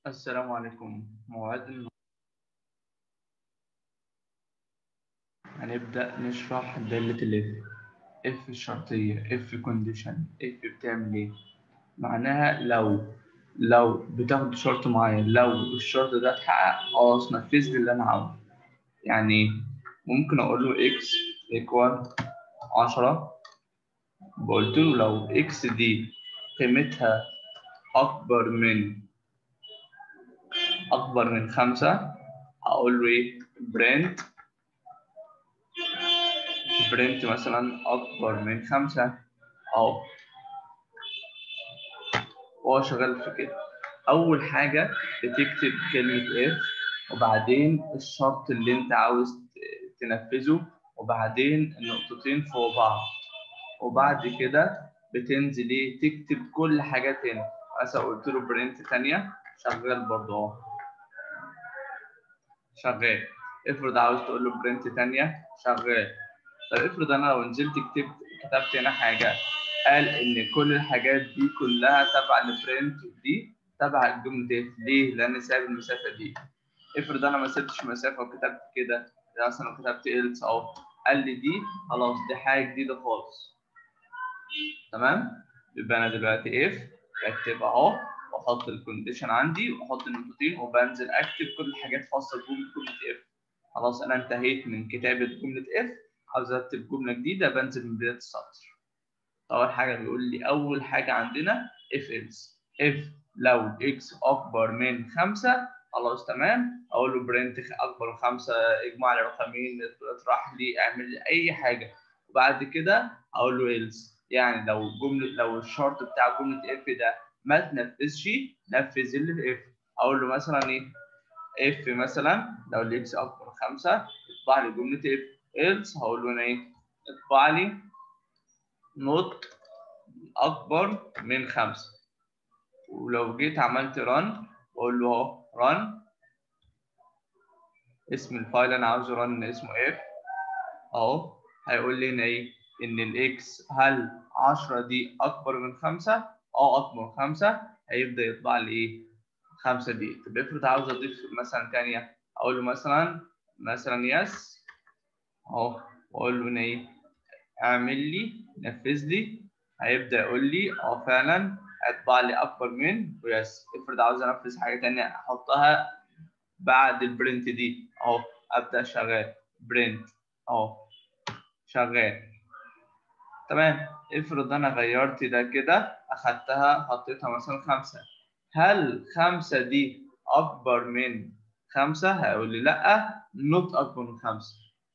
السلام عليكم موعد النهاردة هنبدأ نشرح دالة ال if if الشرطية if condition if بتعمل ايه معناها لو لو بتاخد شرط معين لو الشرط ده اتحقق خلاص نفذ لي اللي انا عاوزه يعني ممكن اقول له x equal 10 قلت له لو x دي قيمتها اكبر من اكبر من خمسة هقول له ايه برنت برنت مثلا اكبر من خمسة اهو وهو شغال في كده اول حاجة بتكتب كلمة اف وبعدين الشرط اللي انت عاوز تنفذه وبعدين النقطتين فوق بعض وبعد كده بتنزل ايه تكتب كل حاجة تاني مثلا قلت له برنت تانية شغال برضه اهو شغال افرض عاوز تقول له برنت تانية شغال طب افرض انا لو نزلت كتبت كتبت هنا حاجة قال ان كل الحاجات دي كلها تبع البرنت دي تبع الجملة دي ليه؟ لان سايب المسافة دي افرض انا ما سبتش مسافة وكتبت كده مثلا كتبت إلس اهو قال لي دي خلاص دي حاجة جديدة خالص تمام؟ يبقى انا دلوقتي اف بكتب اهو واحط الكونديشن عندي واحط النقطتين وبنزل اكتب كل الحاجات خاصه بجمله اف خلاص انا انتهيت من كتابه جمله اف عاوز اكتب جمله جديده بنزل من بدايه السطر اول حاجه بيقول لي اول حاجه عندنا اف ايلس اف لو اكس اكبر من خمسة خلاص تمام اقول له برنت اكبر من خمسة اجمع لي رقمين اطرح لي اعمل لي اي حاجه وبعد كده اقول له ايلس يعني لو جمله لو الشرط بتاع جمله اف ده ما تنفذش نفذ اللي في اف اقول له مثلا ايه اف مثلا لو الاكس اكبر من خمسة اطبع لي جمله اف ايلس هقول له انا ايه اطبع لي نوت اكبر من خمسة ولو جيت عملت رن بقول له اهو رن اسم الفايل انا عاوزه رن اسمه اف اهو هيقول لي هنا ايه ان الاكس هل 10 دي اكبر من خمسة اه اكبر من خمسة هيبدا يطبع لي ايه خمسة دي طب افرض عاوز اضيف مثلا تانية اقول له مثلا مثلا يس اهو واقول له هنا ايه اعمل لي نفذ لي هيبدا يقول لي اه فعلا اطبع لي اكبر من ويس افرض عاوز انفذ حاجه تانية احطها بعد البرنت دي اهو ابدا شغال برنت اهو شغال تمام افرض انا غيرت ده كده اخدتها حطيتها مثلا خمسة هل خمسة دي اكبر من خمسة هيقول لي لا نوت اكبر من خمسة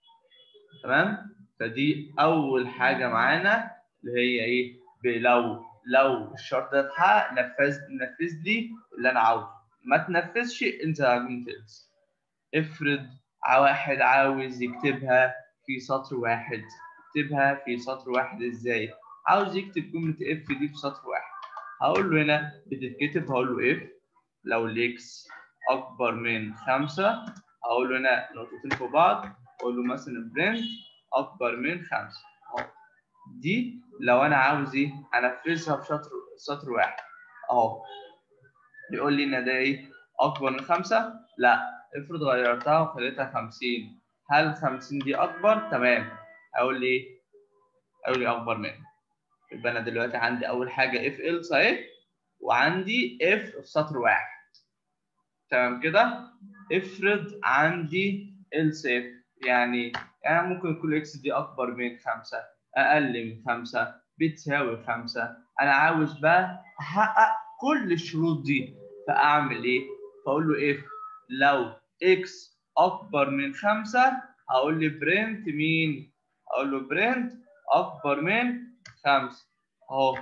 تمام فدي اول حاجة معانا اللي هي ايه لو لو الشرط ده اتحقق نفذ نفذ لي اللي انا عاوزه ما تنفذش انت هتنفذ افرض واحد عاوز يكتبها في سطر واحد يكتبها في سطر واحد ازاي عاوز يكتب جمله اف دي في سطر واحد هقول له هنا بتتكتب هقول له اف لو الاكس اكبر من خمسة هقول له هنا نقطتين في بعض اقول له مثلا برنت اكبر من خمسة اهو دي لو انا عاوز ايه انفذها في سطر سطر واحد اهو يقول لي ان ده ايه اكبر من خمسة لا افرض غيرتها وخليتها خمسين هل خمسين دي اكبر تمام اقول لي ايه اقول لي اكبر منها يبقى انا دلوقتي عندي اول حاجه اف else اهي وعندي اف في سطر واحد تمام كده افرض عندي else if يعني يعني ممكن يكون اكس دي اكبر من خمسة اقل من خمسة بتساوي خمسة انا عاوز بقى احقق كل الشروط دي فاعمل ايه فاقول له if لو اكس اكبر من خمسة هقول لي برنت مين اقول له برنت اكبر من خمسة اهو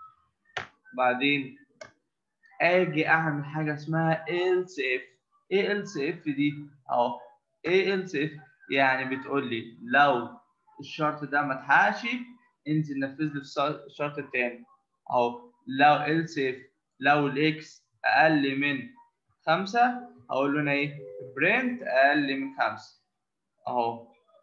بعدين اجي اعمل حاجه اسمها else if ايه else if دي اهو ايه else if يعني بتقول لي لو الشرط ده ما اتحققش انزل نفذ لي الشرط التاني اهو لو else if لو الاكس اقل من خمسة هقول له هنا ايه برنت اقل من خمسة اهو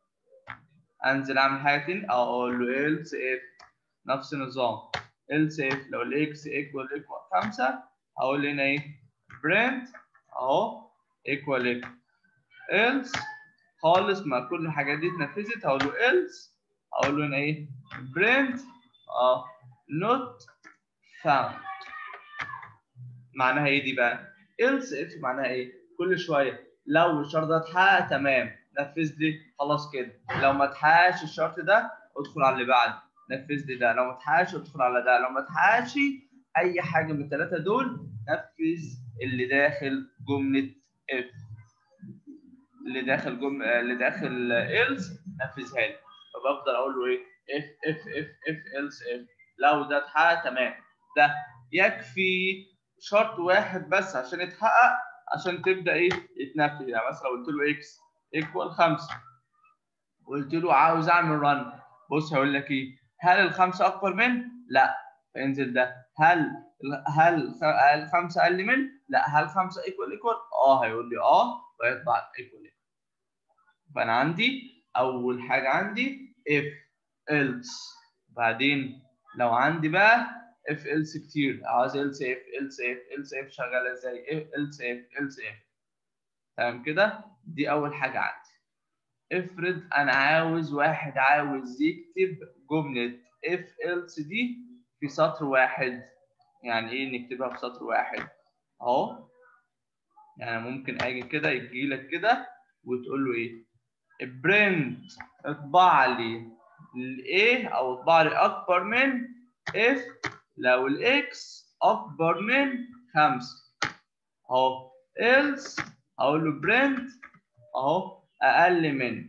انزل اعمل حاجه تاني اقول له else if نفس النظام else if لو الاكس ايكوال ايكوال 5 هقول هنا ايه برنت اهو ايكوال else خالص ما كل الحاجات دي اتنفذت هقول له else اقول له هنا ايه برنت اه not found معناها ايه دي بقى else if معناها ايه كل شويه لو الشرط ده اتحقق تمام نفذ لي خلاص كده لو ما اتحققش الشرط ده ادخل على اللي بعده نفذ لي ده لو ما اتحققش ادخل على ده لو ما اتحققش اي حاجه من الثلاثه دول نفذ اللي داخل جمله if اللي داخل جم اللي داخل else نفذها لي فبفضل اقول له ايه if if if if else if لو ده اتحقق تمام ده يكفي شرط واحد بس عشان يتحقق عشان تبدا ايه يتنفذ يعني مثلا قلت له اكس ايكوال 5 قلت له عاوز اعمل رن بص هقول لك ايه هل الخمسه اكبر من لا فينزل ده هل هل هل خمسه اقل من لا هل خمسه ايكوال ايكوال اه هيقول لي اه ويطبع ايكوال فانا عندي اول حاجه عندي if else بعدين لو عندي بقى if else كتير عاوز else if else if else if شغاله ازاي if else if else if تمام كده دي اول حاجه عندي افرض انا عاوز واحد عاوز يكتب جمله if else دي في سطر واحد يعني ايه نكتبها في سطر واحد اهو يعني ممكن اجي كده يجي لك كده وتقول له ايه برنت اطبع لي الايه او اطبع لي اكبر من if لو الاكس اكبر من 5 اهو else اقول له برنت اهو اقل من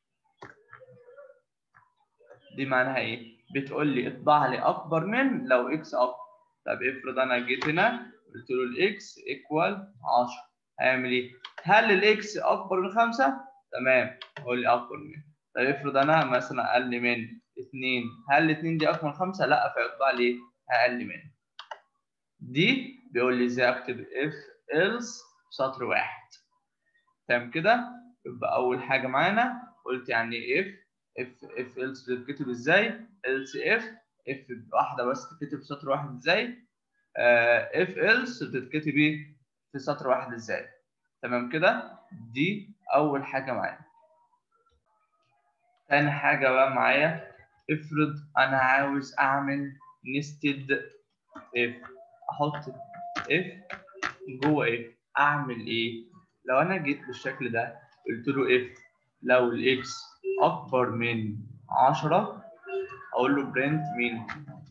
دي معناها ايه بتقول لي اطبع لي اكبر من لو اكس اكبر طب افرض انا جيت هنا قلت له الاكس ايكوال 10 هيعمل ايه هل الاكس اكبر من 5 تمام قول لي اكبر من طب افرض انا مثلا اقل من 2 هل 2 دي اكبر من 5 لا فيطبع لي اقل من دي بيقول لي ازاي اكتب if else سطر واحد تمام كده يبقى اول حاجه معانا قلت يعني if if if else بتتكتب ازاي else if if واحده بس تتكتب في سطر واحد ازاي uh, if else بتتكتب ايه في سطر واحد ازاي تمام كده دي اول حاجه معايا تاني حاجه بقى معايا افرض انا عاوز اعمل nested if احط if جوه if اعمل ايه لو انا جيت بالشكل ده قلت له if لو الاكس اكبر من 10 اقول له برنت مين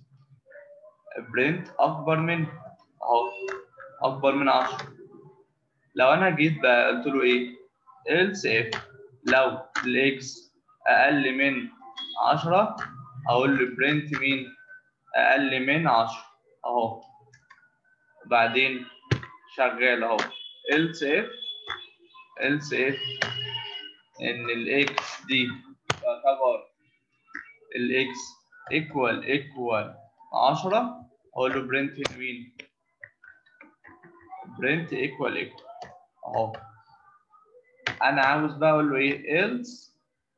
برنت اكبر من اهو اكبر من 10 لو انا جيت بقى قلت له ايه else if لو الاكس اقل من 10 اقول له برنت مين اقل من 10 اهو وبعدين شغال اهو else if else if ان الاكس دي تعتبر الاكس ايكوال ايكوال 10 اقول له برنت هنا مين برنت ايكوال ايكوال اهو انا عاوز بقى اقول له ايه else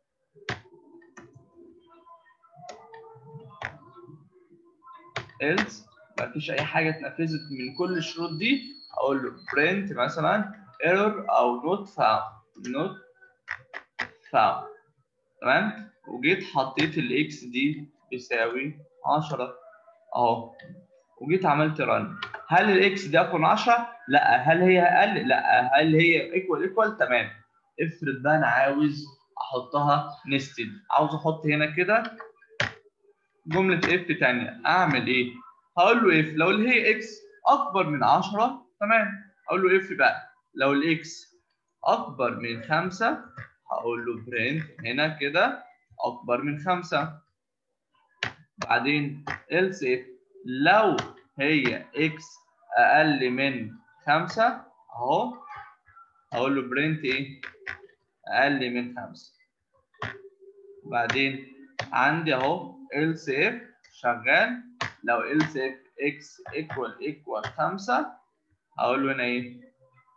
else مفيش اي حاجه اتنفذت من كل الشروط دي اقول له print مثلا error او not found not found تمام وجيت حطيت الاكس دي بيساوي 10 اهو وجيت عملت رن هل الاكس دي اكون 10 لا هل هي اقل لا هل هي ايكوال ايكوال تمام افرض بقى انا عاوز احطها نستد عاوز احط هنا كده جمله اف ثانيه اعمل ايه هقول له اف لو اللي هي اكس اكبر من 10 تمام اقول له اف بقى لو الاكس اكبر من 5 هقول له برنت هنا كده اكبر من 5 بعدين else if لو هي x اقل من 5 اهو هقول له برنت ايه اقل من 5 بعدين عندي اهو else if شغال لو else if x equal equal 5 هقول له هنا ايه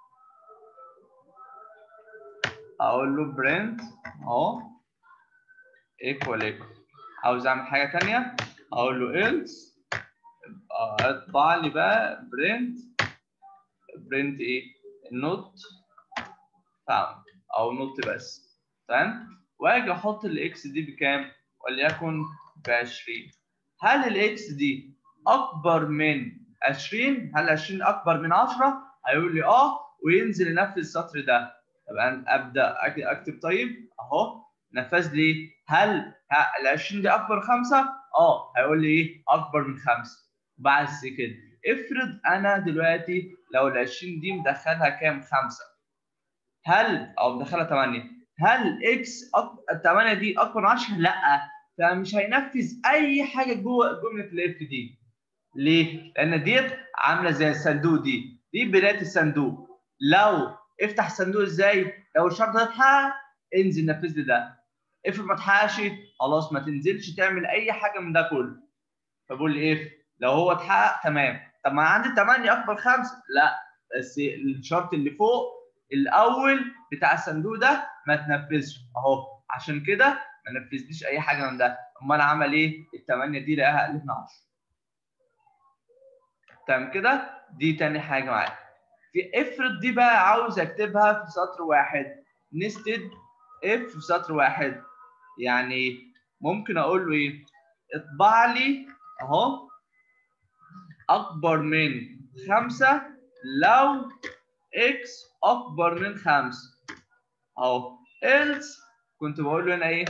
اقول له برنت اهو equal equal عاوز اعمل حاجه ثانيه اقول له else اطبع لي بقى برنت برنت ايه نوت فاوند او نوت بس تمام واجي احط الاكس دي بكام وليكن ب 20 هل الاكس دي اكبر من 20 هل 20 اكبر من 10 هيقول لي اه وينزل ينفذ السطر ده طب انا ابدا اكتب طيب اهو نفذ لي هل ال 20 دي اكبر خمسه اه هيقول لي ايه اكبر من خمسه بس كده افرض انا دلوقتي لو ال 20 دي مدخلها كام خمسه هل او مدخلها 8 هل اكس أك... 8 دي اكبر من 10 لا فمش هينفذ اي حاجه جوه جمله الاف دي ليه لان ديت عامله زي الصندوق دي دي بدايه الصندوق لو افتح الصندوق ازاي لو الشرط ده اتحقق انزل نفذ لي ده افرض ما اتحققش خلاص ما تنزلش تعمل اي حاجه من ده كله فبقول لي اف لو هو اتحقق تمام طب ما عندي 8 اكبر خمسه لا بس الشرط اللي فوق الاول بتاع الصندوق ده ما تنفذش اهو عشان كده ما نفذليش اي حاجه من ده امال عمل ايه الثمانيه دي لقاها اقل من 10 تمام كده دي تاني حاجه معايا في افرض دي بقى عاوز اكتبها في سطر واحد نستد اف في سطر واحد يعني ممكن اقول له ايه اطبع لي اهو اكبر من خمسة لو اكس اكبر من خمسة اهو else كنت بقول له هنا ايه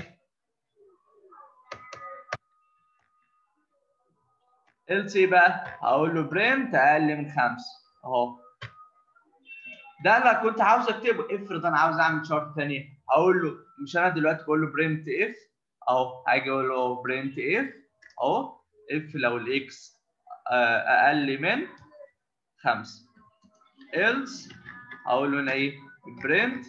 else ايه بقى هقول له برنت اقل من خمسة اهو ده اللي كنت عاوز اكتبه افرض انا عاوز اعمل شرط ثانيه اقول له مش انا دلوقتي بقول له برنت اف اهو هاجي اقول له برنت اف اهو اف لو الاكس اقل من 5 else هقول له هنا ايه برنت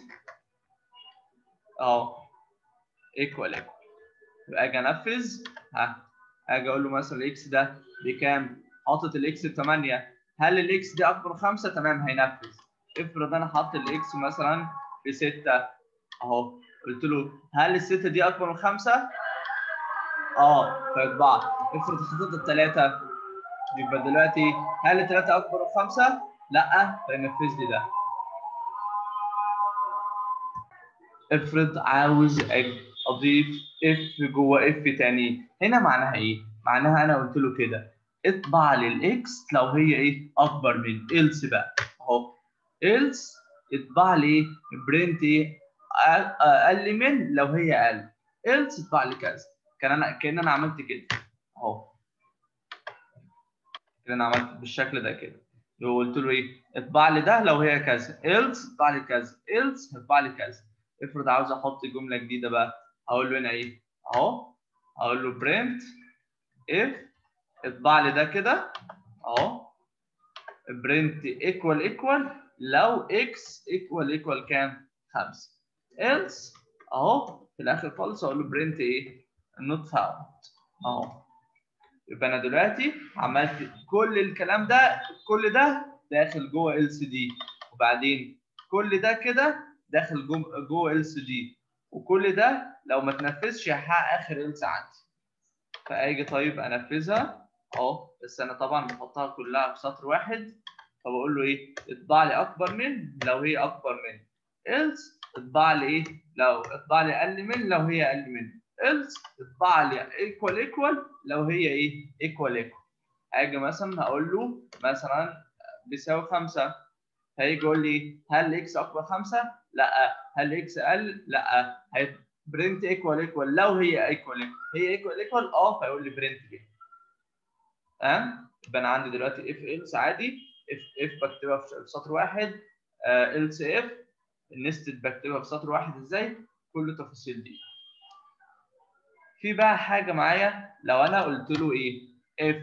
اهو ايكوال ايكوال يبقى اجي انفذ ها اجي اقول له مثلا الاكس ده بكام؟ حاطط الاكس ب 8 هل الاكس دي اكبر من 5 تمام هينفذ افرض انا حاطط الاكس مثلا ب 6 اهو قلت له هل الستة دي اكبر من 5 اه فيطبع افرض حطيت الثلاثة يبقى دلوقتي هل الثلاثة اكبر من 5 لا فينفذ لي ده افرض عاوز اضيف اف جوه اف تاني هنا معناها ايه معناها انا قلت له كده اطبع لي الاكس لو هي ايه اكبر من else بقى اهو else اطبع لي برنت ايه اقل من لو هي اقل else اطبع لي كذا كان انا كان انا عملت كده اهو كده انا عملت بالشكل ده كده قلت له ايه اطبع لي ده لو هي كذا else اطبع لي كذا else اطبع لي كذا افرض عاوز احط جمله جديده بقى هقول له هنا ايه اهو هقول له برنت اف اطبع لي ده كده اهو برنت ايكوال ايكوال لو اكس ايكوال ايكوال كام 5 else اهو في الاخر خالص اقول له برنت ايه نوت فاوند اهو يبقى انا دلوقتي عملت كل الكلام ده كل ده داخل جوه ال سي دي وبعدين كل ده كده داخل جوه ال سي دي وكل ده لو ما تنفذش هيحقق اخر ال عندي فاجي طيب انفذها اهو بس انا طبعا بحطها كلها في سطر واحد فبقول له ايه اطبع لي اكبر من لو هي اكبر من else اطبع لي ايه لو اطبع لي اقل من لو هي اقل من else اطبع لي equal equal لو هي ايه equal equal هاجي مثلا هقول له مثلا بيساوي 5 هيجي يقول لي هل اكس اكبر 5 لا هل اكس اقل لا برنت ايكوال ايكوال لو هي ايكوال هي ايكوال ايكوال اه فيقول لي برنت كده تمام يبقى انا عندي دلوقتي اف else عادي اف اف بكتبها في سطر واحد else اف النستد بكتبها في سطر واحد ازاي كل التفاصيل دي في بقى حاجه معايا لو انا قلت له ايه اف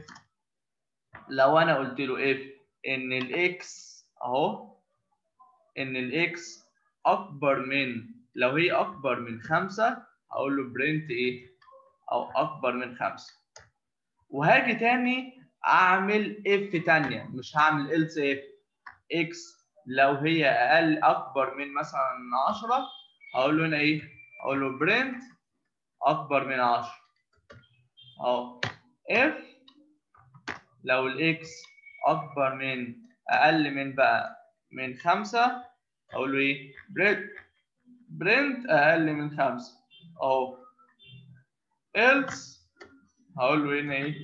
لو انا قلت له اف ان الاكس اهو ان الاكس اكبر من لو هي اكبر من خمسة هقول له برنت ايه او اكبر من خمسة وهاجي تاني اعمل اف تانية مش هعمل else اف اكس لو هي اقل اكبر من مثلا 10 هقول له هنا ايه اقول له برنت اكبر من 10 اهو اف لو الاكس اكبر من اقل من بقى من خمسة اقول له ايه برنت برنت اقل من خمسة اهو else هقول له هنا ايه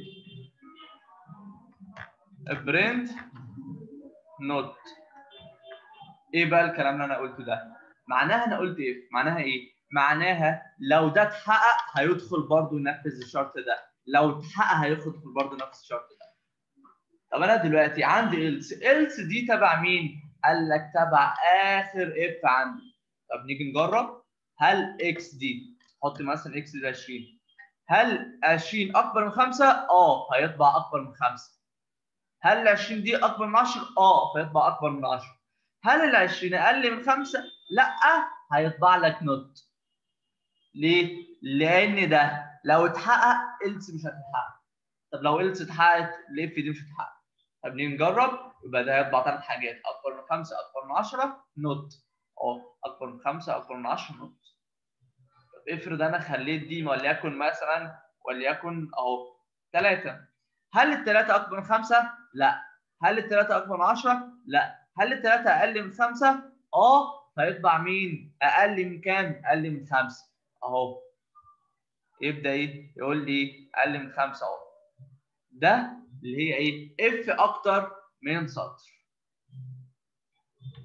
برنت نوت ايه بقى الكلام اللي انا قلته ده معناها انا قلت ايه معناها ايه معناها لو ده اتحقق هيدخل برضه ينفذ الشرط ده لو اتحقق هيدخل برضه ينفذ الشرط ده طب انا دلوقتي عندي إلس إلس دي تبع مين قال لك تبع اخر اف عندي طب نيجي نجرب هل اكس دي حط مثلا اكس دي 20 هل 20 اكبر من 5 اه هيطبع اكبر من 5 هل ال 20 دي اكبر من 10 اه فيطبع اكبر من 10 هل ال 20 اقل من 5 لا هيطبع لك نوت ليه لان ده لو اتحقق إلس مش هتتحقق طب لو إلس اتحققت الاف دي مش هتتحقق طب نيجي نجرب يبقى ده هيطبع ثلاث حاجات اكبر من 5 اكبر من 10 نوت اه اكبر من 5 اكبر من 10 نوت طب افرض انا خليت دي وليكن مثلا وليكن اهو 3 هل الثلاثة أكبر من 5 لا هل الثلاثة أكبر من 10 لا هل الثلاثة أقل من 5 اه فيطبع مين أقل من كام أقل من 5 اهو يبدا ايه يقول لي اقل من 5 اهو ده اللي هي ايه اف اكتر من سطر